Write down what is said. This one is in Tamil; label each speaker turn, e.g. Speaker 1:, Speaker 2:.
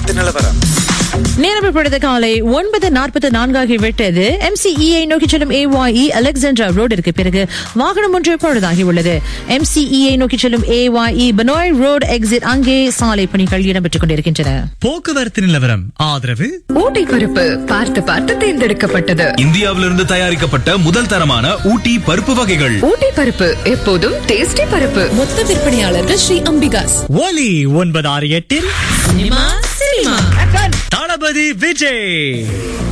Speaker 1: போக்குவரத்து நிலவரம்
Speaker 2: நேரம் இப்பொழுது காலை ஒன்பது நாற்பது நான்காகி விட்டது எம்சிஇஐ நோக்கி செல்லும் ஏஒஇ அலெக்சாண்ட்ரா ரோடிற்கு பிறகு வாகனம் ஒன்று பழுதாகி உள்ளது எம்சிஇஐ நோக்கி செல்லும் ஏஒஇ பனோய் ரோடு எக்ஸிட் அங்கே சாலை பணிகள் இடம்பெற்றுக் கொண்டிருக்கின்றன
Speaker 3: போக்குவரத்து நிலவரம் ஆதரவு
Speaker 4: ஊட்டி பருப்பு பார்த்து பார்த்து தேர்ந்தெடுக்கப்பட்டது
Speaker 5: இந்தியாவிலிருந்து தயாரிக்கப்பட்ட முதல் தரமான ஊட்டி பருப்பு வகைகள்
Speaker 4: ஊட்டி பருப்பு எப்போதும் டேஸ்டி பருப்பு
Speaker 6: மொத்த விற்பனையாளர்கள் ஸ்ரீ அம்பிகாஸ்
Speaker 3: ஒலி ஒன்பது ஆறு எட்டில்
Speaker 6: சினிமா சினிமா
Speaker 3: தளபதி விஜய்